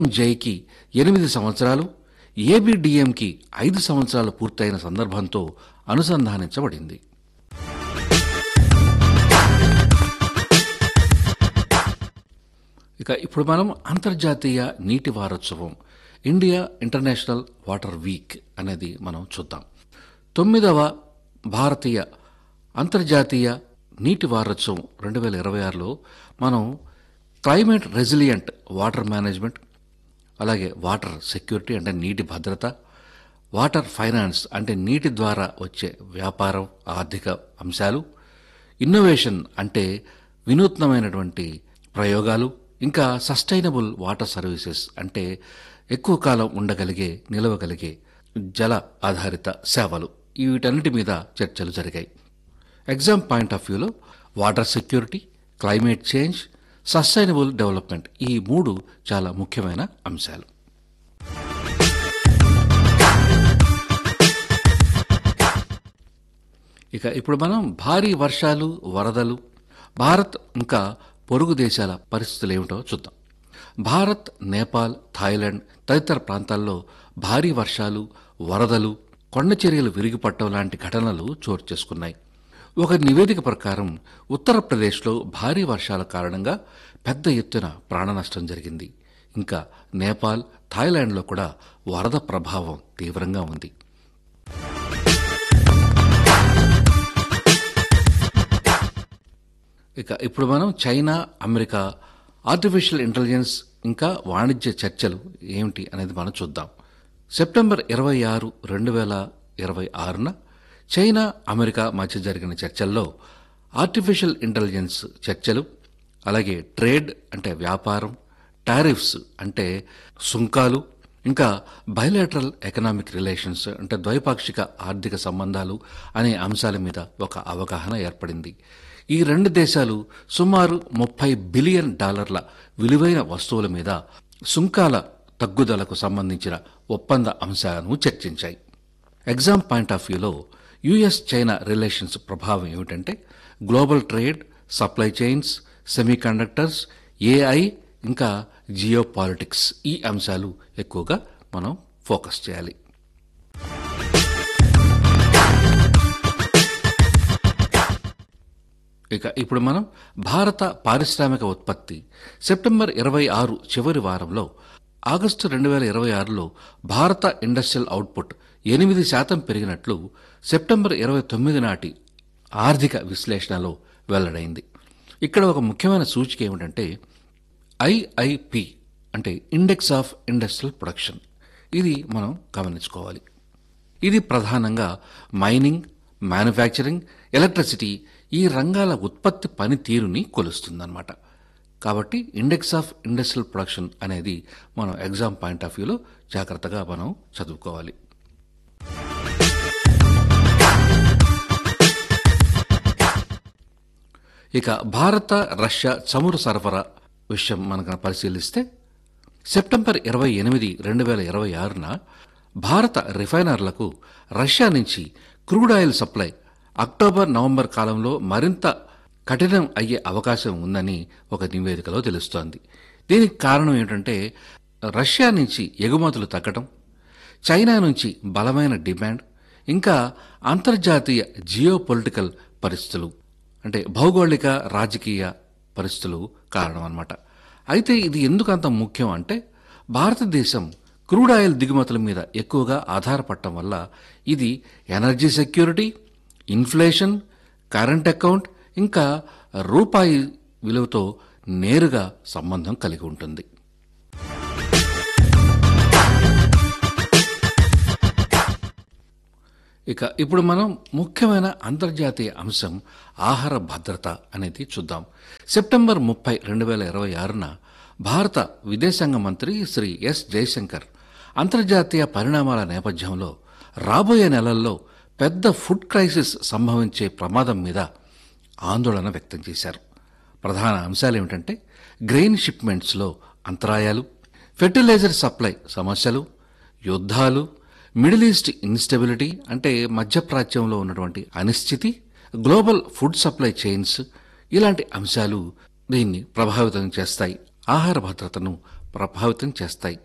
జైకి ఎనిమిది సంవత్సరాలు ఏబిడిఎంకి ఐదు సంవత్సరాలు పూర్తయిన సందర్భంతో అనుసంధానించబడింది ఇక ఇప్పుడు మనం అంతర్జాతీయ నీటి వారోత్సవం ఇండియా ఇంటర్నేషనల్ వాటర్ వీక్ అనేది మనం చూద్దాం తొమ్మిదవ భారతీయ అంతర్జాతీయ నీటి వారోత్సవం రెండు వేల ఇరవై ఆరులో మనం క్లైమేట్ రెసిలియంట్ వాటర్ మేనేజ్మెంట్ అలాగే వాటర్ సెక్యూరిటీ అంటే నీటి భద్రత వాటర్ ఫైనాన్స్ అంటే నీటి ద్వారా వచ్చే వ్యాపారం ఆర్థిక అంశాలు ఇన్నోవేషన్ అంటే వినూత్నమైనటువంటి ప్రయోగాలు ఇంకా సస్టైనబుల్ వాటర్ సర్వీసెస్ అంటే ఎక్కువ కాలం ఉండగలిగే నిలవగలిగే జల ఆధారిత సేవలు ఈ వీటన్నిటి మీద చర్చలు జరిగాయి ఎగ్జామ్ పాయింట్ ఆఫ్ వ్యూలో water security climate change sustainable development ఈ మూడు చాలా ముఖ్యమైన అంశాలు ఇక ఇప్పుడు మనం భారీ వర్షాలు వరదలు భారత్ ఇంకా పొరుగు దేశాల పరిస్థితులు ఏమిటో చూద్దాం భారత్ నేపాల్ థాయిలాండ్ తదితర ప్రాంతాల్లో భారీ వర్షాలు వరదలు కొండ చర్యలు విరిగిపట్టడం లాంటి ఘటనలు చోటు చేసుకున్నాయి ఒక నివేదిక ప్రకారం ఉత్తరప్రదేశ్లో భారీ వర్షాల కారణంగా పెద్ద ఎత్తున ప్రాణ నష్టం జరిగింది ఇంకా నేపాల్ థాయిలాండ్లో కూడా వరద ప్రభావం తీవ్రంగా ఉంది ఇక ఇప్పుడు మనం చైనా అమెరికా ఆర్టిఫిషియల్ ఇంటెలిజెన్స్ ఇంకా వాణిజ్య చర్చలు ఏమిటి అనేది మనం చూద్దాం సెప్టెంబర్ ఇరవై ఆరు రెండు వేల ఇరవై ఆరున చైనా అమెరికా మధ్య జరిగిన చర్చల్లో ఆర్టిఫిషియల్ ఇంటెలిజెన్స్ చర్చలు అలాగే ట్రేడ్ అంటే వ్యాపారం టారిఫ్స్ అంటే సుంకాలు ఇంకా బయలాటరల్ ఎకనామిక్ రిలేషన్స్ అంటే ద్వైపాక్షిక ఆర్థిక సంబంధాలు అనే అంశాల మీద ఒక అవగాహన ఏర్పడింది ఈ రెండు దేశాలు సుమారు ముప్పై బిలియన్ డాలర్ల విలువైన వస్తువుల మీద సుంకాల తగ్గుదలకు సంబంధించిన ఒప్పంద అంశాలను చర్చించాయి ఎగ్జామ్ పాయింట్ ఆఫ్ వ్యూలో యుఎస్ చైనా రిలేషన్స్ ప్రభావం ఏమిటంటే global trade supply chains semiconductors AI ఇంకా జియో పాలిటిక్స్ ఈ అంశాలు ఎక్కువగా మనం ఫోకస్ చేయాలి ఇక ఇప్పుడు మనం భారత పారిశ్రామిక ఉత్పత్తి సెప్టెంబర్ ఇరవై ఆరు చివరి వారంలో ఆగస్టు రెండు వేల ఇరవై ఆరులో భారత ఇండస్ట్రియల్ అవుట్పుట్ ఎనిమిది శాతం పెరిగినట్లు సెప్టెంబర్ ఇరవై తొమ్మిది నాటి ఆర్థిక విశ్లేషణలో వెల్లడైంది ఇక్కడ ఒక ముఖ్యమైన సూచిక ఏమిటంటే ఐఐపి అంటే ఇండెక్స్ ఆఫ్ ఇండస్ట్రియల్ ప్రొడక్షన్ ఇది మనం గమనించుకోవాలి ఇది ప్రధానంగా మైనింగ్ మ్యానుఫ్యాక్చరింగ్ ఎలక్ట్రిసిటీ ఈ రంగాల ఉత్పత్తి పనితీరుని కొలుస్తుందన్నమాట కాబట్టి ఇండెక్స్ ఆఫ్ ఇండస్ట్రియల్ ప్రొడక్షన్ అనేది మనం ఎగ్జామ్ పాయింట్ ఆఫ్ వ్యూలో జాగ్రత్తగా మనం చదువుకోవాలి ఇక భారత రష్యా చమురు సరఫరా విషయం మనకు పరిశీలిస్తే సెప్టెంబర్ ఇరవై ఎనిమిది రెండు వేల ఇరవై ఆరున భారత రిఫైనర్లకు రష్యా నుంచి crude oil supply October November కాలంలో మరింత కఠినం అయ్యే అవకాశం ఉందని ఒక నివేదికలో తెలుస్తోంది దీనికి కారణం ఏంటంటే రష్యా నుంచి ఎగుమతులు తగ్గడం చైనా నుంచి బలమైన డిమాండ్ ఇంకా అంతర్జాతీయ జియో పొలిటికల్ పరిస్థితులు అంటే భౌగోళిక రాజకీయ పరిస్థితులు కారణం అన్నమాట అయితే ఇది ఎందుకు అంత ముఖ్యం అంటే భారతదేశం క్రూడ్ ఆయిల్ దిగుమతుల మీద ఎక్కువగా ఆధారపడటం వల్ల ఇది energy security inflation current account ఇంకా రూపాయి విలువతో నేరుగా సంబంధం కలిగి ఉంటుంది ఇక ఇప్పుడు మనం ముఖ్యమైన అంతర్జాతీయ అంశం ఆహార భద్రత అనేది చూద్దాం సెప్టెంబర్ ముప్పై రెండు వేల ఇరవై ఆరున భారత విదేశాంగ మంత్రి శ్రీ ఎస్ జయశంకర్ అంతర్జాతీయ పరిణామాల నేపథ్యంలో రాబోయే నెలల్లో పెద్ద ఫుడ్ క్రైసిస్ సంభవించే ప్రమాదం మీద ఆందోళన వ్యక్తం చేశారు ప్రధాన అంశాలు ఏమిటంటే గ్రెయిన్ షిప్మెంట్స్లో అంతరాయాలు ఫెర్టిలైజర్ సప్లై సమస్యలు యుద్ధాలు మిడిల్ ఈస్ట్ ఇన్స్టెబిలిటీ అంటే మధ్యప్రాచ్యంలో ఉన్నటువంటి అనిశ్చితి గ్లోబల్ ఫుడ్ సప్లై చైన్స్ ఇలాంటి అంశాలు దీన్ని ప్రభావితం చేస్తాయి ఆహార భద్రతను ప్రభావితం చేస్తాయి